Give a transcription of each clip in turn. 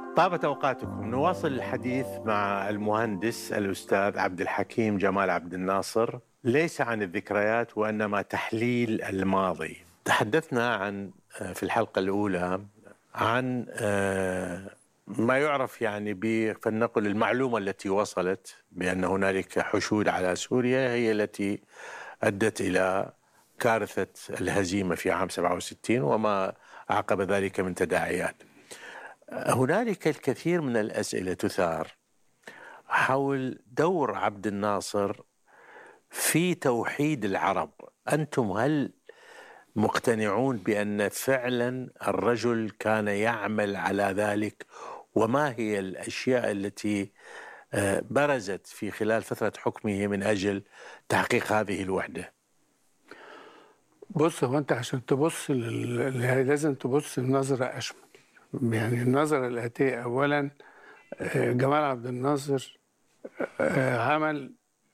طابت اوقاتكم نواصل الحديث مع المهندس الاستاذ عبد الحكيم جمال عبد الناصر ليس عن الذكريات وانما تحليل الماضي. تحدثنا عن في الحلقه الاولى عن ما يعرف يعني ب فلنقل المعلومه التي وصلت بان هنالك حشود على سوريا هي التي ادت الى كارثه الهزيمه في عام 67 وما عقب ذلك من تداعيات. هنالك الكثير من الاسئله تثار حول دور عبد الناصر في توحيد العرب انتم هل مقتنعون بان فعلا الرجل كان يعمل على ذلك وما هي الاشياء التي برزت في خلال فتره حكمه من اجل تحقيق هذه الوحده بص هو انت عشان تبص لل... لازم تبص لنظره اشمل يعني النظرة الآتية أولا جمال عبد الناصر عمل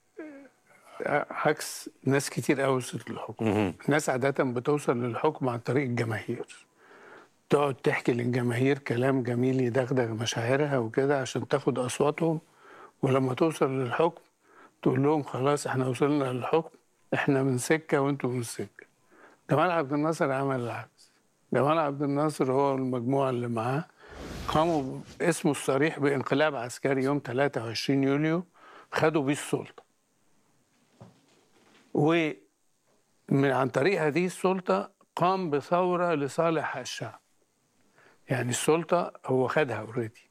عكس ناس كتير قوي وصلت للحكم الناس عادة بتوصل للحكم عن طريق الجماهير تقعد تحكي للجماهير كلام جميل يدغدغ مشاعرها وكده عشان تاخد أصواتهم ولما توصل للحكم تقول لهم خلاص احنا وصلنا للحكم احنا من سكة وانتم من سكة جمال عبد الناصر عمل العكس جمال عبد الناصر هو والمجموعة اللي معاه قاموا اسمه الصريح بانقلاب عسكري يوم 23 يوليو خدوا بيه السلطة ومن عن طريق هذه السلطة قام بثورة لصالح الشعب يعني السلطة هو خدها اوريدي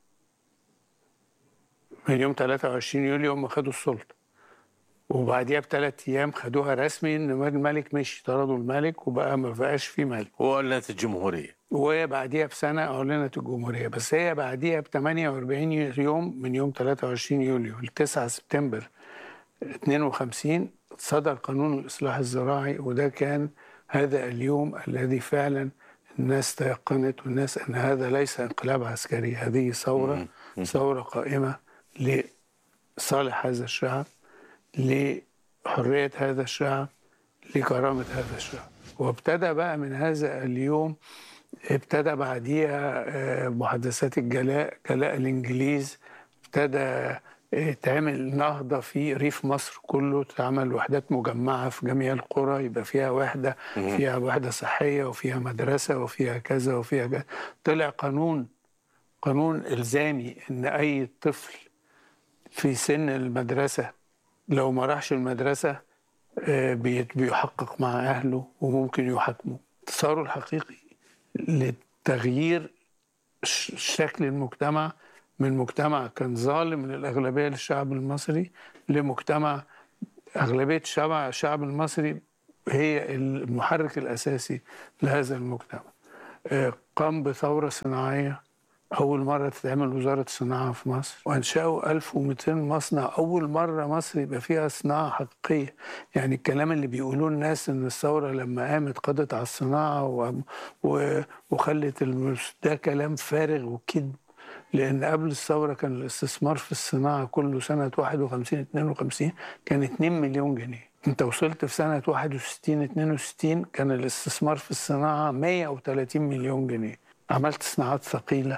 من يوم 23 يوليو هم خدوا السلطة وبعديها بثلاث ايام خدوها رسمي ان الملك مشي طردوا الملك وبقى ما بقاش في ملك واعلنت الجمهوريه وبعديها بسنه اعلنت الجمهوريه بس هي بعديها ب 48 يوم من يوم 23 يوليو ل 9 سبتمبر 52 صدر قانون الاصلاح الزراعي وده كان هذا اليوم الذي فعلا الناس تيقنت والناس ان هذا ليس انقلاب عسكري هذه ثوره ثوره قائمه لصالح هذا الشعب لحرية هذا الشعب لكرامة هذا الشعب وابتدى بقى من هذا اليوم ابتدى بعديها محادثات الجلاء جلاء الإنجليز ابتدى تعمل نهضة في ريف مصر كله تعمل وحدات مجمعة في جميع القرى يبقى فيها وحدة فيها وحدة صحية وفيها مدرسة وفيها كذا وفيها كذا طلع قانون قانون إلزامي إن أي طفل في سن المدرسة لو ما راحش المدرسة بيحقق مع أهله وممكن يحاكمه تصوره الحقيقي لتغيير شكل المجتمع من مجتمع كان ظالم للأغلبية للشعب المصري لمجتمع أغلبية الشعب الشعب المصري هي المحرك الأساسي لهذا المجتمع قام بثورة صناعية أول مرة تتعمل وزارة الصناعة في مصر وأنشأوا 1200 مصنع أول مرة مصر يبقى فيها صناعة حقيقية يعني الكلام اللي بيقولوه الناس إن الثورة لما قامت قضت على الصناعة و... و... وخلت المس... ده كلام فارغ وكذب لأن قبل الثورة كان الاستثمار في الصناعة كله سنة 51 52 كان 2 مليون جنيه انت وصلت في سنة 61 62 كان الاستثمار في الصناعة 130 مليون جنيه عملت صناعات ثقيلة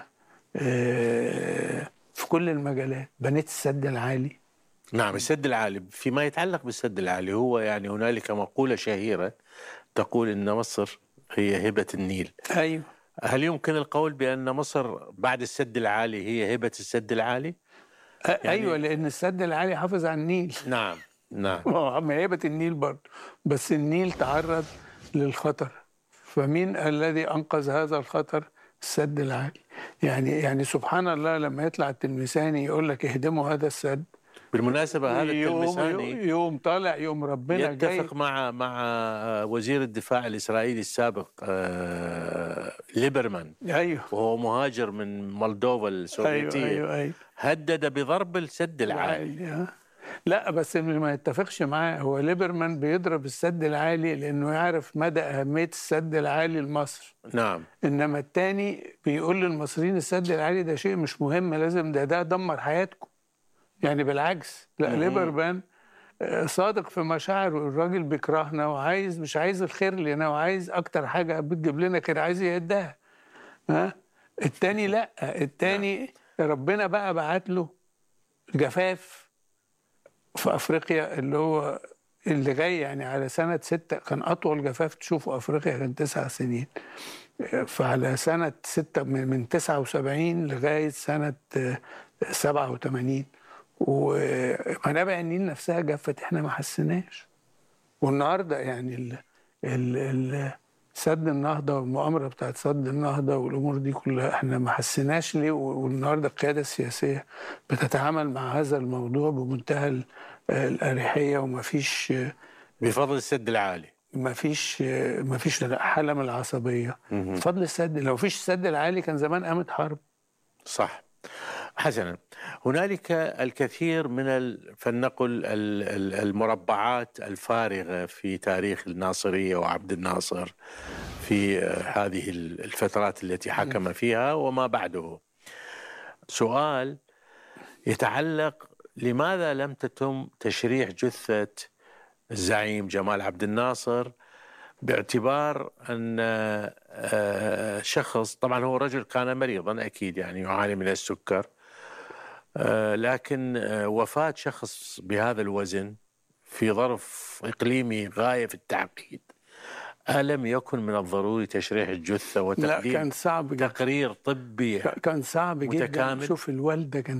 في كل المجالات بنيت السد العالي نعم السد العالي فيما يتعلق بالسد العالي هو يعني هنالك مقولة شهيرة تقول أن مصر هي هبة النيل أيوه هل يمكن القول بأن مصر بعد السد العالي هي هبة السد العالي؟ يعني أيوه لأن السد العالي حافظ على النيل نعم نعم ما هبة النيل برضه بس النيل تعرض للخطر فمين الذي أنقذ هذا الخطر؟ السد العالي يعني يعني سبحان الله لما يطلع التلمساني يقول لك اهدموا هذا السد بالمناسبة هذا يوم التلمساني يوم طالع يوم ربنا جاي يتفق مع مع وزير الدفاع الإسرائيلي السابق آه، ليبرمان ايوه وهو مهاجر من مولدوفا السوفيتية ايوه ايوه ايوه هدد بضرب السد العالي العالي ها؟ لا بس اللي ما يتفقش معاه هو ليبرمان بيضرب السد العالي لانه يعرف مدى اهميه السد العالي لمصر نعم انما التاني بيقول للمصريين السد العالي ده شيء مش مهم لازم ده ده دمر حياتكم يعني بالعكس لا مم. ليبرمان آه، صادق في مشاعره الراجل بيكرهنا وعايز مش عايز الخير لنا وعايز اكتر حاجه بتجيب لنا كده عايز يهدها ها التاني لا التاني ربنا بقى بعت له جفاف في افريقيا اللي هو اللي جاي يعني على سنة ستة كان أطول جفاف تشوفه أفريقيا كان تسع سنين فعلى سنة ستة من من 79 لغاية سنة آه، 87 ومنابع النيل نفسها جفت احنا ما حسيناش والنهارده يعني ال ال ال سد النهضه والمؤامره بتاعت سد النهضه والامور دي كلها احنا ما حسيناش ليه والنهارده القياده السياسيه بتتعامل مع هذا الموضوع بمنتهى ال- الاريحيه وما فيش بفضل السد العالي ما فيش ما فيش حاله من العصبيه بفضل السد لو فيش السد العالي كان زمان قامت حرب صح حسنا هنالك الكثير من ال... فلنقل ال- ال- المربعات الفارغة في تاريخ الناصرية وعبد الناصر في آه، هذه ال- الفترات التي حكم فيها وما بعده سؤال يتعلق لماذا لم تتم تشريح جثة الزعيم جمال عبد الناصر باعتبار ان آه، شخص طبعا هو رجل كان مريضا اكيد يعني يعاني من السكر آه، لكن آه، وفاه شخص بهذا الوزن في ظرف اقليمي غايه في التعقيد الم يكن من الضروري تشريح الجثه لا وتقديم كان صعب جدا تقرير طبي كان صعب جدا متكامل. شوف الوالده كان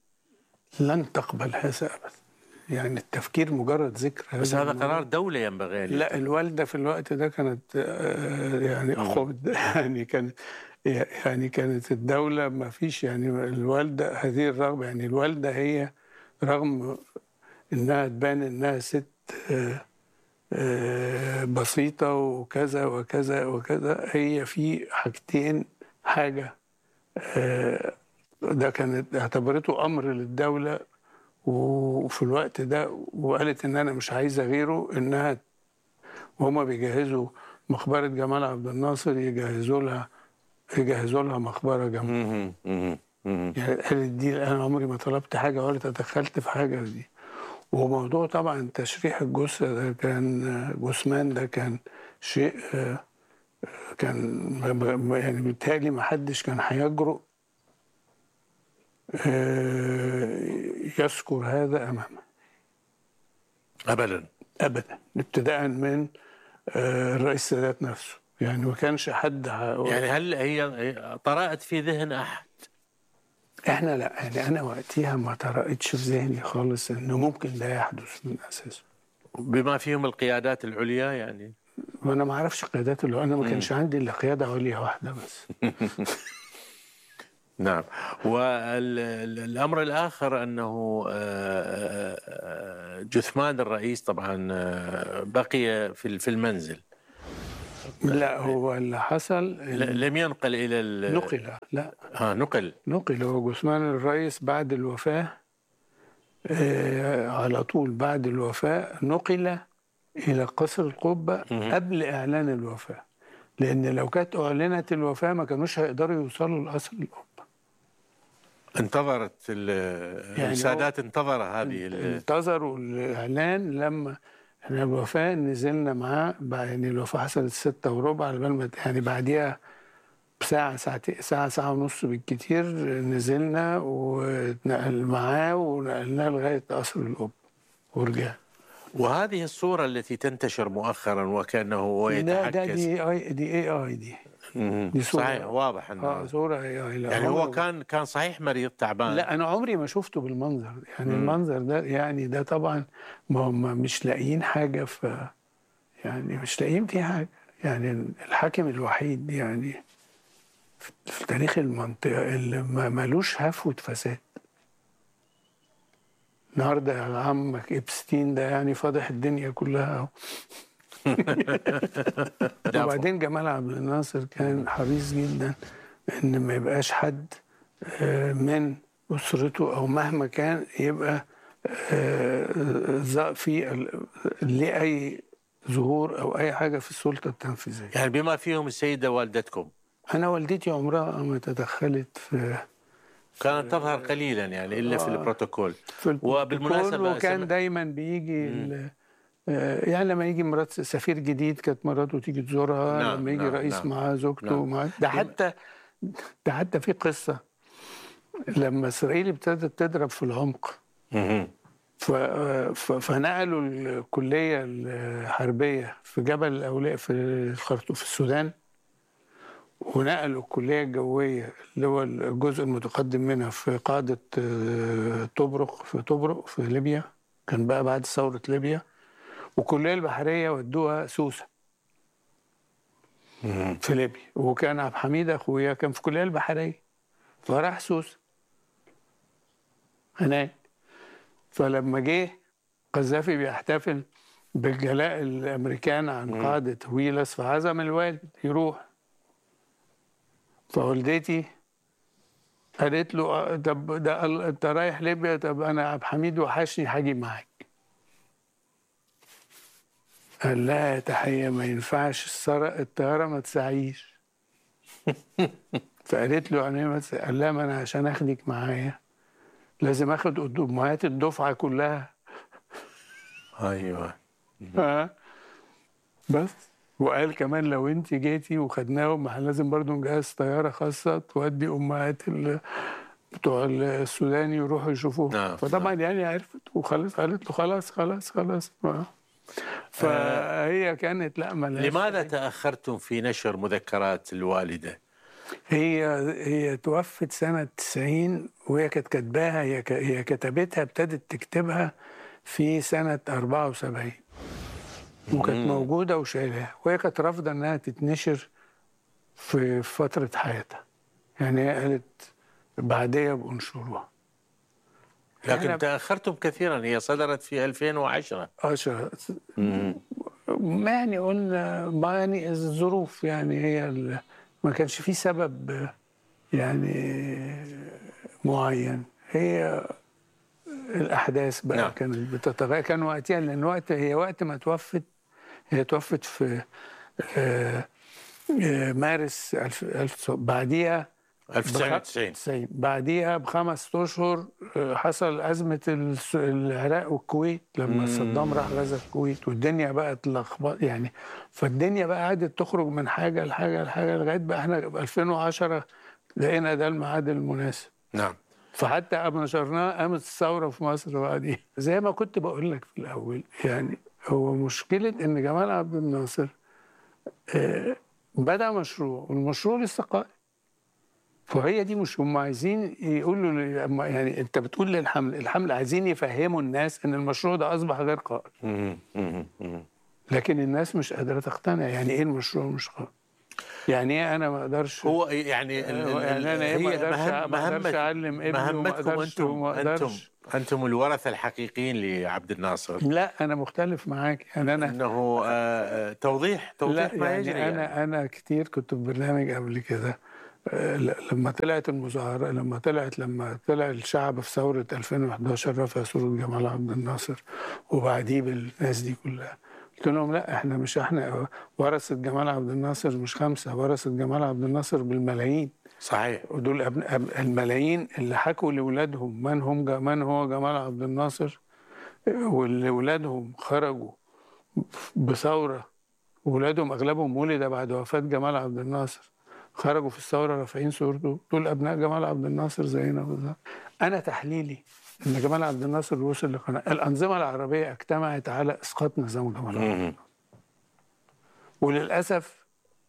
لن تقبل هذا ابدا يعني التفكير مجرد ذكر بس هذا الموضوع. قرار دوله ينبغي ان لا الوالده في الوقت ده كانت آه، يعني اخوه يعني كانت يعني كانت الدوله ما فيش يعني الوالده هذه الرغبه يعني الوالده هي رغم انها تبان انها ست آه، آه، بسيطه وكذا وكذا وكذا هي في حاجتين حاجه آه، ده كانت اعتبرته امر للدوله وفي الوقت ده وقالت ان انا مش عايزه غيره انها وهما بيجهزوا مقبره جمال عبد الناصر يجهزوا لها يجهزوا لها مقبره جنب مهم، مهم، مهم. يعني قالت دي انا عمري ما طلبت حاجه ولا تدخلت في حاجه دي وموضوع طبعا تشريح الجثه ده كان جثمان ده كان شيء آه، كان ما- ما- يعني بالتالي ما حدش كان هيجرؤ آه، يذكر هذا امامه ابدا ابدا ابتداء من آه، الرئيس السادات نفسه يعني ما كانش حد ه- يعني هل هي طرأت في ذهن احد احنا لا يعني انا وقتها ما طرقتش في ذهني خالص انه ممكن ده يحدث من اساسه بما فيهم القيادات العليا يعني وانا ما اعرفش قيادات اللي انا ما كانش عندي الا قياده عليا واحده بس نعم والأمر الآخر أنه آه، آه، جثمان الرئيس طبعا آه، بقي في في المنزل لا هو اللي حصل ل- لم ينقل إلى ال- نقل لا ها نقل نقل هو جثمان الرئيس بعد الوفاه آه، على طول بعد الوفاه نقل الى قصر القبه قبل اعلان الوفاه لان لو كانت اعلنت الوفاه ما كانوش هيقدروا يوصلوا لقصر القبه انتظرت ال- يعني السادات انتظر هذه ال- انتظروا الاعلان لما احنا الوفاه نزلنا معاه بقى يعني الوفاه حصلت ستة وربع على بال ما يعني بعديها بساعة ساعتين ساعة ساعة ونص بالكتير نزلنا ونقل معاه ونقلناه لغاية قصر القبة ورجع وهذه الصورة التي تنتشر مؤخرا وكأنه هو لا ده يتحكس دي اي دي اي اي دي مهم. دي صورة. صحيح واضح اه أنه صورة اي اي لا يعني هو عمره- كان كان صحيح مريض تعبان لا انا عمري ما شفته بالمنظر يعني المنظر ده يعني ده طبعا ما هم مش لاقيين حاجه في يعني مش لاقيين فيه حاجه يعني الحاكم الوحيد يعني في- في تاريخ المنطقه اللي ما ملوش هفوه فساد النهارده عمك ابستين ده يعني فاضح الدنيا كلها أهو. وبعدين جمال عبد الناصر كان حريص جدا ان ما يبقاش حد آه، من اسرته او مهما كان يبقى آه، ز- في ال- ليه اي ظهور او اي حاجه في السلطه التنفيذيه يعني بما فيهم السيدة والدتكم انا والدتي عمرها ما تدخلت في كانت تظهر قليلا يعني الا في آه. البروتوكول في وبالمناسبة البروتوكول وكان سمع- دايما بيجي ال- آه، يعني لما يجي مرات سفير جديد كانت مراته تيجي تزورها نعم، لما يجي نعم، رئيس نعم. معاه زوجته نعم. معاه ده حتى ده حتى في قصه لما اسرائيل ابتدت تضرب في العمق مهم. ف- ف- فنقلوا الكليه الحربيه في جبل الاولياء في الخرطوم في السودان ونقلوا الكليه الجويه اللي هو الجزء المتقدم منها في قاعده آه، طبرق في طبرق في ليبيا كان بقى بعد ثوره ليبيا والكليه البحريه ودوها سوسه مهم. في ليبيا وكان عبد الحميد اخويا كان في الكليه البحريه فراح سوسه هناك فلما جه قذافي بيحتفل بالجلاء الامريكان عن قاعده ويلس فعزم الوالد يروح فوالدتي قالت له آه، طب ده ال- انت رايح ليبيا طب انا عبد الحميد وحشني هاجي معاك قال لها يا تحيه ما ينفعش السر- الطياره ما تسعيش فقالت له يعني إيه ما تسع- قال لها ما انا عشان اخدك معايا لازم اخد امهات الدفعه كلها ايوه ها بس وقال كمان لو انت جيتي وخدناهم ما إحنا لازم برضو نجهز طياره خاصه تودي امهات ال- بتوع السودان يروحوا يشوفوه نعم، فطبعا يعني عرفت وخلاص قالت له خلاص خلاص خلاص آه. فهي كانت لا ملهاش لماذا تاخرتم في نشر مذكرات الوالده؟ هي هي توفت سنة 90 وهي كانت كاتباها هي ك- هي كتبتها ابتدت تكتبها في سنة 74 وكانت موجودة وشايلها وهي كانت رافضة إنها تتنشر في فترة حياتها يعني هي قالت بعدية بنشروها لكن إحنا- تاخرتم كثيرا هي صدرت في 2010 أشهر مم. ما يعني قلنا ما يعني الظروف يعني هي ال- ما كانش في سبب يعني معين هي الأحداث بقى نعم. نعم. كانت بتتغير كان وقتها لأن وقت هي وقت ما توفت هي توفت في آه، آه، مارس ألف ألف بعديها 1990 90 بعديها بخمس اشهر آه، حصل ازمه الس- العراق والكويت لما صدام راح غزا الكويت والدنيا بقت لخبط يعني فالدنيا بقى قعدت تخرج من حاجه لحاجه لحاجه لغايه بقى احنا في 2010 لقينا ده الميعاد المناسب نعم فحتى قبل نشرناه قامت الثوره في مصر بعدين زي ما كنت بقول لك في الاول يعني هو مشكله ان جمال عبد الناصر آه، بدا مشروع والمشروع لسه قائم فهي دي مش هم عايزين يقولوا ل- أما يعني انت بتقول للحمل الحمل عايزين يفهموا الناس ان المشروع ده اصبح غير قائم مم. مم. مم. لكن الناس مش قادره تقتنع يعني ايه المشروع مش قائم يعني ايه انا ما اقدرش هو يعني ال- ال- يعني انا ايه ما هي اقدرش مهم- ما اقدرش مهمة- اعلم ابني وما مهمتكم اقدرش انتم وما انتم اقدرش انتم الورثه الحقيقيين لعبد الناصر لا انا مختلف معاك يعني انا انه آه، آه، توضيح توضيح لا ما يعني يجري انا يعني. انا كتير كنت في برنامج قبل كده آه، ل- لما طلعت المظاهره لما طلعت لما طلع الشعب في ثوره 2011 رفع صوره جمال عبد الناصر وبعديه بالناس دي كلها قلت لهم لا احنا مش احنا ورثه جمال عبد الناصر مش خمسه ورثه جمال عبد الناصر بالملايين صحيح ودول أبن... أب... الملايين اللي حكوا لاولادهم من هم ج... من هو جمال عبد الناصر واللي ولادهم خرجوا بثوره ولادهم اغلبهم ولد بعد وفاه جمال عبد الناصر خرجوا في الثوره رافعين صورته دول ابناء جمال عبد الناصر زينا بالظبط انا تحليلي ان جمال عبد الناصر وصل لقناعه الانظمه العربيه اجتمعت على اسقاط نظام جمال عبد الناصر مم. وللاسف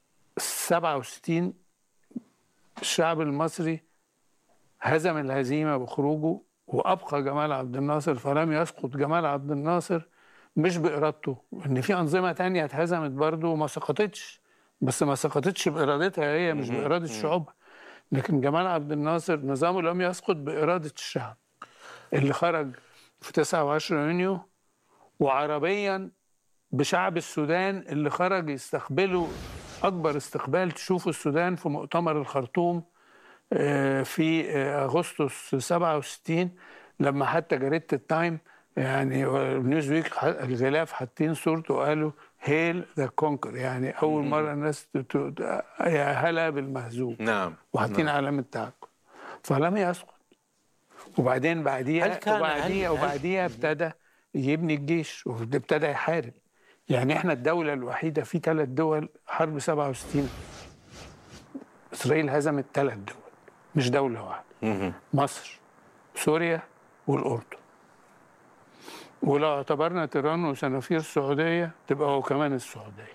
67 الشعب المصري هزم الهزيمه بخروجه وابقى جمال عبد الناصر فلم يسقط جمال عبد الناصر مش بارادته ان في انظمه تانية اتهزمت برضه وما سقطتش بس ما سقطتش بارادتها هي مش باراده شعوبها لكن جمال عبد الناصر نظامه لم يسقط باراده الشعب اللي خرج في 9 و10 يونيو وعربيا بشعب السودان اللي خرج يستقبلوا اكبر استقبال تشوفوا السودان في مؤتمر الخرطوم آه، في آه، اغسطس 67 لما حتى جريده التايم يعني نيوز ويك ح- الغلاف حاطين صورته وقالوا هيل ذا كونكر يعني اول مره الناس ت- ت- يا هلا بالمهزوم نعم وحاطين علامه تعجب فلم يسقط وبعدين هل بعديها كان- وبعديها هل- هل- وبعديها ابتدى يبني الجيش وابتدى يحارب يعني احنا الدولة الوحيدة في ثلاث دول حرب 67 اسرائيل هزمت ثلاث دول مش دوله واحده مهم. مصر سوريا والاردن ولو اعتبرنا تيران وسنافير السعوديه تبقى هو كمان السعوديه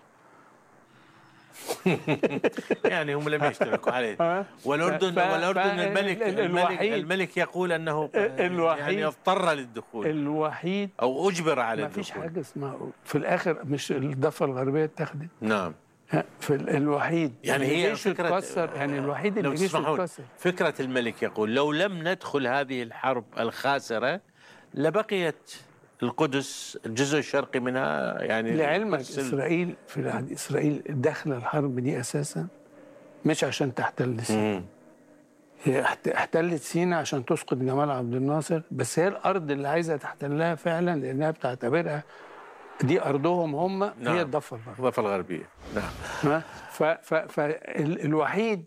يعني هم لم يشتركوا عليه آه. والاردن ف- والاردن ف- الملك ال- الملك الوحيد- الملك يقول انه الوحيد- يعني اضطر للدخول الوحيد او اجبر على ما فيش الدخول حاجه اسمها في الاخر مش الضفه الغربيه اتخذت نعم ها، في ال- الوحيد يعني اللي هي جيشه فكرة اتكسر يعني الوحيد لو اللي جيشه تسمحون اتكسر فكرة الملك يقول لو لم ندخل هذه الحرب الخاسرة لبقيت القدس الجزء الشرقي منها يعني لعلمك القدس ال- اسرائيل في العهد اسرائيل داخله الحرب دي اساسا مش عشان تحتل سيناء مم. هي احت- احتلت سيناء عشان تسقط جمال عبد الناصر بس هي الارض اللي عايزه تحتلها فعلا لانها بتعتبرها دي ارضهم هم نعم. هي الضفه الغربيه الضفة الغربية نعم ها؟ ف ف فالوحيد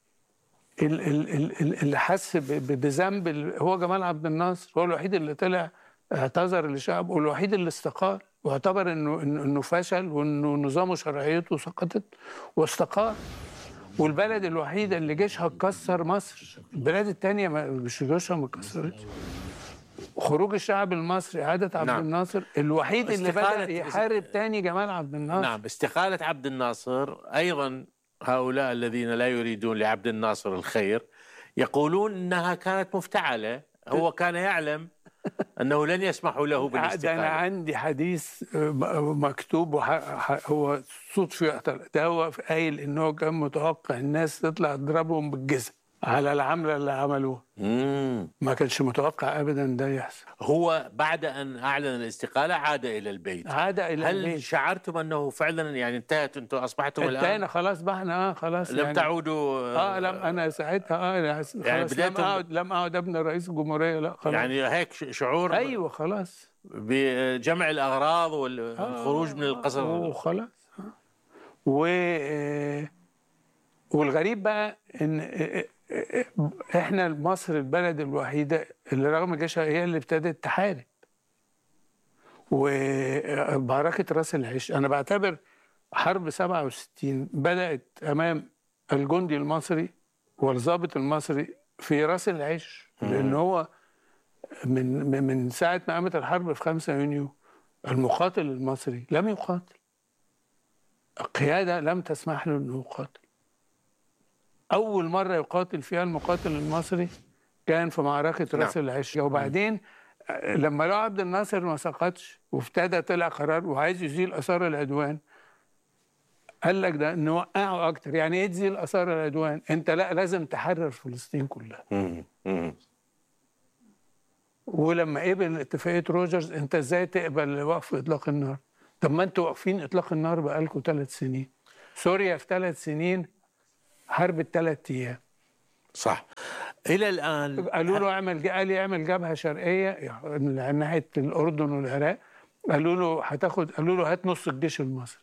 اللي حس ب- ب- بذنب ال- هو جمال عبد الناصر هو الوحيد اللي طلع اعتذر لشعبه والوحيد اللي استقال واعتبر انه انه إنه فشل وانه نظامه شرعيته سقطت واستقال والبلد الوحيده اللي جيشها اتكسر مصر البلاد التانية ما مش جيشها ما اتكسرتش خروج الشعب المصري إعادة عبد نعم. الناصر الوحيد اللي بدأ استقالة- يحارب تاني جمال عبد الناصر نعم استقالة عبد الناصر أيضا هؤلاء الذين لا يريدون لعبد الناصر الخير يقولون أنها كانت مفتعلة هو كان يعلم أنه لن يسمحوا له ده انا بالاستقالة عندي حديث آه، م- مكتوب وح... ح- هو صدفه يعتل- ده هو قايل ان هو كان متوقع الناس تطلع تضربهم بالجزم على العمله اللي عملوها مم. ما كانش متوقع ابدا ده يحصل هو بعد أن أعلن الاستقالة عاد إلى البيت عاد الى هل البيت شعرتم أنه فعلا يعني انتهت أنتم أصبحتم الآن انتهينا خلاص بقى احنا اه خلاص لم يعني تعودوا اه لم انا ساعتها اه لا، خلاص لم بداية- اقعد لم اقعد ابن رئيس الجمهوريه لا خلاص يعني هيك ش- شعور ايوه خلاص بجمع الأغراض والخروج من القصر وخلاص آه. و آه، والغريب بقى ان آه، آه، آه، احنا مصر البلد الوحيده اللي رغم جيشها هي اللي ابتدت تحارب ومعركه راس العش انا بعتبر حرب 67 بدات امام الجندي المصري والضابط المصري في راس العش لان هو من من- من ساعه ما قامت الحرب في 5 يونيو المقاتل المصري لم يقاتل القيادة لم تسمح له أنه يقاتل أول مرة يقاتل فيها المقاتل المصري كان في معركة راس نعم. العش وبعدين آه، لما لقى عبد الناصر ما سقطش وابتدى طلع قرار وعايز يزيل آثار العدوان قال لك ده نوقعه أكتر يعني إيه تزيل آثار العدوان أنت لا لازم تحرر فلسطين كلها مم. مم. ولما قبل اتفاقيه روجرز انت ازاي تقبل وقف اطلاق النار؟ طب ما انتوا واقفين اطلاق النار بقالكم ثلاث سنين. سوريا في ثلاث سنين حرب ثلاث ايام. صح إلى الآن قالوا له اعمل قال لي اعمل جبهه شرقيه يعني ناحيه الاردن والعراق قالوا له هتاخد قالوا له هات نص الجيش المصري.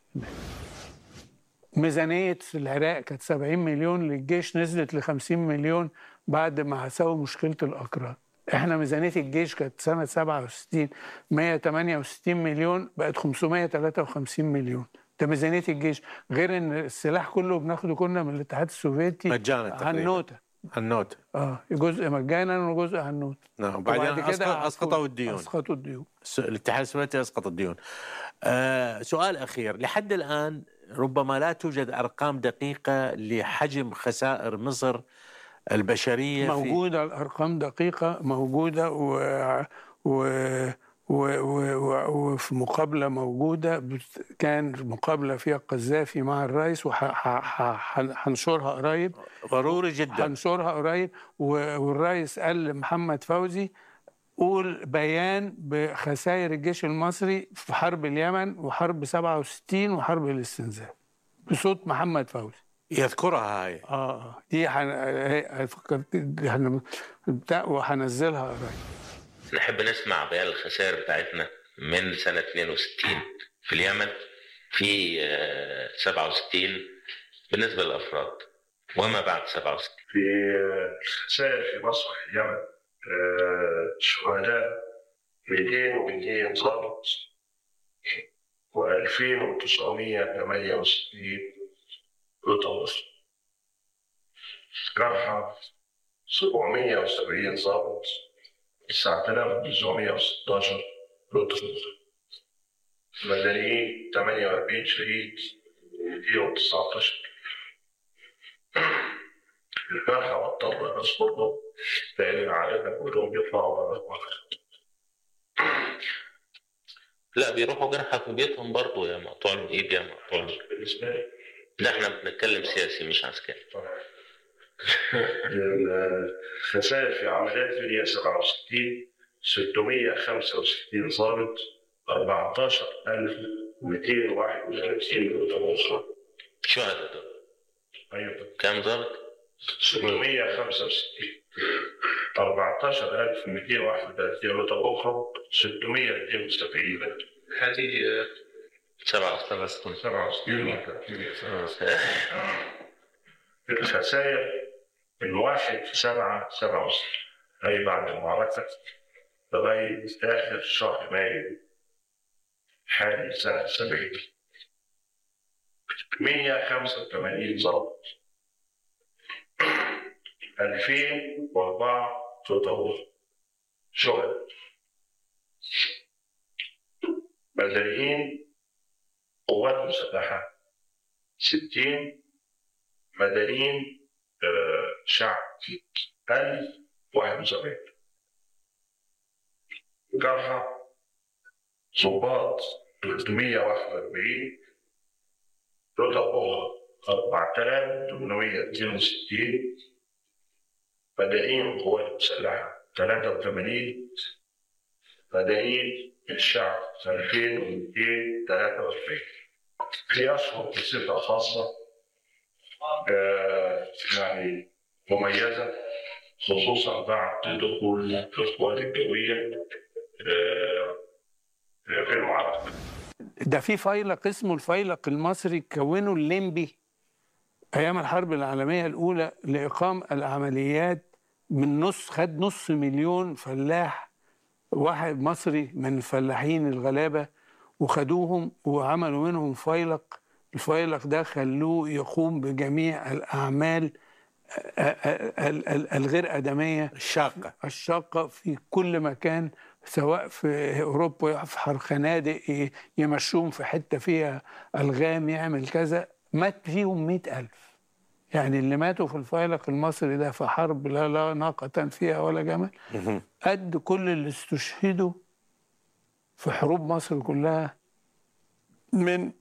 ميزانيه العراق كانت 70 مليون للجيش نزلت ل 50 مليون بعد ما سووا مشكله الاكراد. احنا ميزانيه الجيش كانت سنه 67 168 مليون بقت 553 مليون ده ميزانيه الجيش غير ان السلاح كله بناخده كنا من الاتحاد السوفيتي مجانا تقريباً. هنوته النوت اه جزء مجانا وجزء هنوته نعم وبعدين وبعد أسقط كده أسقطوا الديون اسقطوا الديون س- الاتحاد السوفيتي اسقط الديون. آه سؤال اخير لحد الان ربما لا توجد ارقام دقيقه لحجم خسائر مصر البشريه في موجوده الارقام دقيقه موجوده و و و و و وفي مقابله موجوده بت- كان مقابله فيها القذافي مع الرئيس وهنشرها قريب ضروري جدا هنشرها قريب و- والرئيس قال لمحمد فوزي قول بيان بخسائر الجيش المصري في حرب اليمن وحرب 67 وحرب الاستنزاف بصوت محمد فوزي يذكرها هاي اه دي حن... هي- فكرت دي حن... بتاع وهنزلها قريب نحب نسمع بيان الخسائر بتاعتنا من سنة 62 في اليمن في آه، 67 بالنسبة للأفراد وما بعد 67 في الخسائر في مصر في اليمن آه، شهداء 200 و200 ضابط و2968 قوة مصر جرحى 770 ضابط 9916 رتب مدنيين 48 شهيد 219 الجرحى واضطر نذكرهم لأن العائلة كلهم يطلعوا على الوقت لا بيروحوا جرحى في بيتهم برضه يا مقطوع الايد يا مقطوع الإيد. بالنسبة لي ده احنا بنتكلم سياسي مش عسكري الخسائر في عمليات ليبيا 67 665 ضابط 14231 متوفى شهداء دول ايوه كام ضابط؟ 665 14231 متوفى 672 هذه سبعة 67 الخسائر من واحد في سبعة سبعة وستين أي بعد المعركة لغاية آخر شهر مايو حالي سنة سبعين مية خمسة وثمانين ضابط ألفين وأربعة تطور شهداء مدنيين قوات مسلحة ستين مدنيين آه، شعب ألف واحد وسبعين جرحى ضباط 341 رتب أخرى 4862 مدنيين قوات مسلحة 83 مدنيين الشعب 2243 في أشهر بصفة خاصة آه، يعني مميزة خصوصا بعد دخول القوات الجوية آه، في المعركة ده في فيلق اسمه الفيلق المصري كونه الليمبي ايام الحرب العالميه الاولى لاقام العمليات من نص خد نص مليون فلاح واحد مصري من الفلاحين الغلابه وخدوهم وعملوا منهم فيلق الفيلق ده خلوه يقوم بجميع الاعمال ال- ال- الغير ادميه الشاقة الشاقة في كل مكان سواء في أوروبا يحفر خنادق ي- يمشوهم في حتة فيها ألغام يعمل كذا مات فيهم مئة ألف يعني اللي ماتوا في الفيلق المصري ده في حرب لا لا ناقة فيها ولا جمل قد كل اللي استشهدوا في حروب مصر كلها من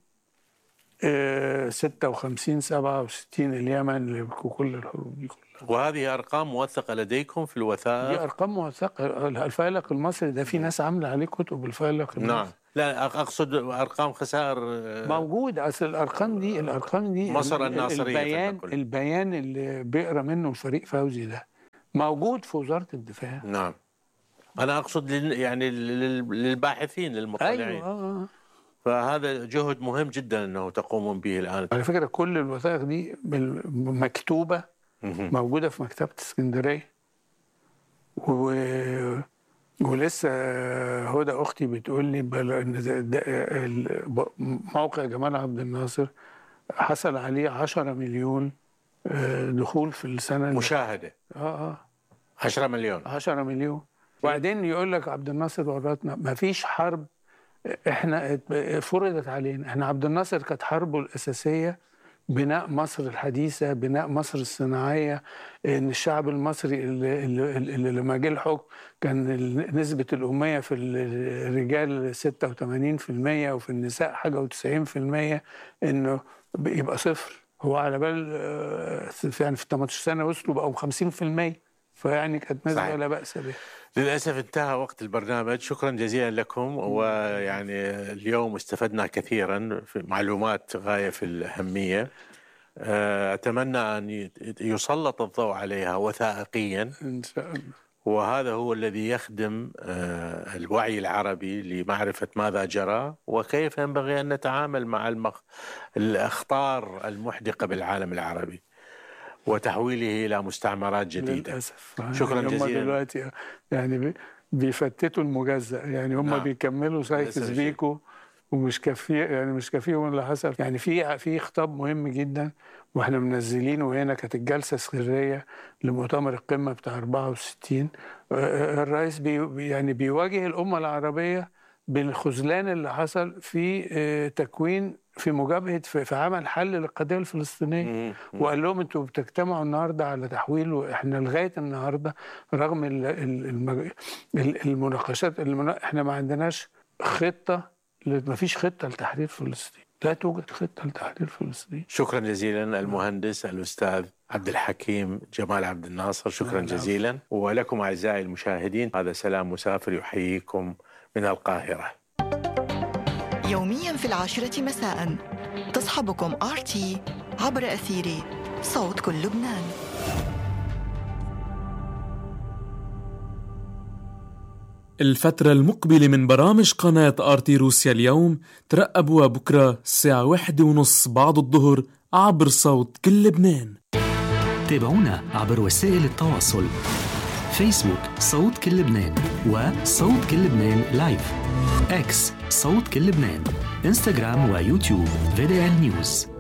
آه، 56 67 اليمن وكل الحروب دي كلها وهذه أرقام موثقة لديكم في دي الوثائق ارقام موثقه الفيلق المصري ده في ناس عامله عليه كتب الفيلق المصري نعم لا أق- أقصد أرقام خسائر آه، موجود اصل الارقام دي الارقام دي مصر ال- الناصرية البيان فلنقل. البيان اللي بيقرا منه الفريق فوزي ده موجود في وزاره الدفاع نعم أنا أقصد لل- يعني لل- للباحثين للمطلعين ايوه آه. فهذا جهد مهم جدا أنه تقومون به الآن على فكره كل الوثائق دي بال- مكتوبه مهم. موجوده في مكتبه اسكندريه و... ولسه هدى اختي بتقول لي بل... إن ده- ده- ال- ب- موقع جمال عبد الناصر حصل عليه 10 مليون آه، دخول في السنه اللي- مشاهدة اه اه 10 مليون 10 مليون وبعدين يقول لك عبد الناصر ورطنا ما فيش حرب احنا ات- فرضت علينا احنا عبد الناصر كانت حربه الاساسيه بناء مصر الحديثه بناء مصر الصناعيه ان الشعب المصري اللي, اللي, اللي لما جه الحكم كان ال- نسبه الاميه في الرجال 86% وفي النساء حاجه و90% انه ب- يبقى صفر هو على بال آه، في- يعني في 18 سنه وصلوا بقوا 50% فيعني كانت نسبه صحيح. لا باس بها للأسف انتهى وقت البرنامج شكرا جزيلا لكم ويعني اليوم استفدنا كثيرا في معلومات غاية في الأهمية آه، أتمنى أن ي- يسلط الضوء عليها وثائقيا ان شاء الله وهذا هو الذي يخدم آه، الوعي العربي لمعرفة ماذا جرى وكيف ينبغي أن نتعامل مع المخ... الأخطار المحدقة بالعالم العربي وتحويله إلى مستعمرات جديدة للاسف شكراً يعني هم جزيلاً. دلوقتي يعني بي- بيفتتوا المجزأ يعني هم نعم. بيكملوا سايكس لسه شيء. بيكو ومش كافي يعني مش كافيهم اللي حصل يعني في في خطاب مهم جدا واحنا منزلينه هنا كانت الجلسه سريه لمؤتمر القمه بتاع 64 الرئيس بي يعني بيواجه الامه العربيه بالخذلان اللي حصل في تكوين في مجابهه في, في عمل حل للقضيه الفلسطينيه وقال لهم انتوا بتجتمعوا النهارده على تحويل واحنا لغايه النهارده رغم المناقشات احنا ما عندناش خطه ما فيش خطه لتحرير فلسطين لا توجد خطه لتحرير فلسطين شكرا جزيلا المهندس الاستاذ عبد الحكيم جمال عبد الناصر شكرا جزيلا ولكم اعزائي المشاهدين هذا سلام مسافر يحييكم من القاهره يوميا في العاشرة مساء تصحبكم آرتي عبر أثير صوت كل لبنان الفترة المقبلة من برامج قناة آرتي روسيا اليوم ترقبوا بكرة الساعة واحدة ونص بعد الظهر عبر صوت كل لبنان تابعونا عبر وسائل التواصل فيسبوك صوت كل لبنان وصوت كل لبنان لايف اكس صوت كل لبنان انستغرام ويوتيوب فيديو نيوز